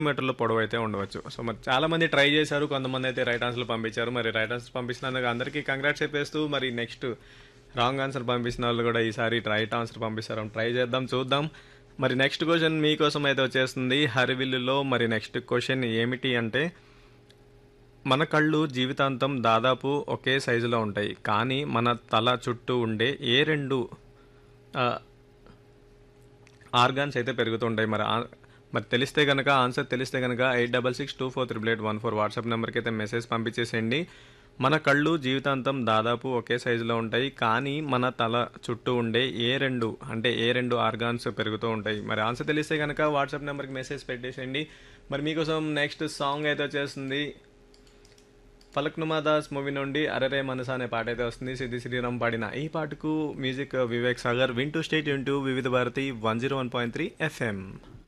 మీటర్ల పొడవు అయితే ఉండవచ్చు సో మరి చాలా మంది ట్రై చేశారు కొంతమంది అయితే రైట్ ఆన్సర్ పంపించారు మరి రైట్ ఆన్సర్ పంపించినందుకు అందరికీ కంగ్రాట్స్ చెప్పేస్తూ మరి నెక్స్ట్ రాంగ్ ఆన్సర్ పంపించిన వాళ్ళు కూడా ఈసారి రైట్ ఆన్సర్ పంపిస్తారు ట్రై చేద్దాం చూద్దాం మరి నెక్స్ట్ క్వశ్చన్ మీకోసం అయితే వచ్చేస్తుంది హరివిల్లులో మరి నెక్స్ట్ క్వశ్చన్ ఏమిటి అంటే మన కళ్ళు జీవితాంతం దాదాపు ఒకే సైజులో ఉంటాయి కానీ మన తల చుట్టూ ఉండే ఏ రెండు ఆ, ఆర్గాన్స్ అయితే పెరుగుతుంటాయి మరి ఆ- మరి తెలిస్తే కనుక ఆన్సర్ తెలిస్తే కనుక eight double six two four triple eight one four WhatsApp నెంబర్కి అయితే మెసేజ్ పంపించేసేయండి మన కళ్ళు జీవితాంతం దాదాపు ఒకే సైజులో ఉంటాయి కానీ మన తల చుట్టూ ఉండే ఏ రెండు అంటే ఏ రెండు ఆర్గాన్స్ పెరుగుతూ ఉంటాయి మరి ఆన్సర్ తెలిస్తే కనుక వాట్సాప్ నెంబర్కి మెసేజ్ పెట్టేసేయండి మరి మీకోసం నెక్స్ట్ సాంగ్ అయితే వచ్చేస్తుంది పలక్నుమా దాస్ మూవీ నుండి అరరే మనస అనే పాట అయితే వస్తుంది సిద్ధి శ్రీరామ్ పాడిన ఈ పాటకు మ్యూజిక్ వివేక్ సాగర్ వింటూ state into Vividh Bharati one zero one point three FM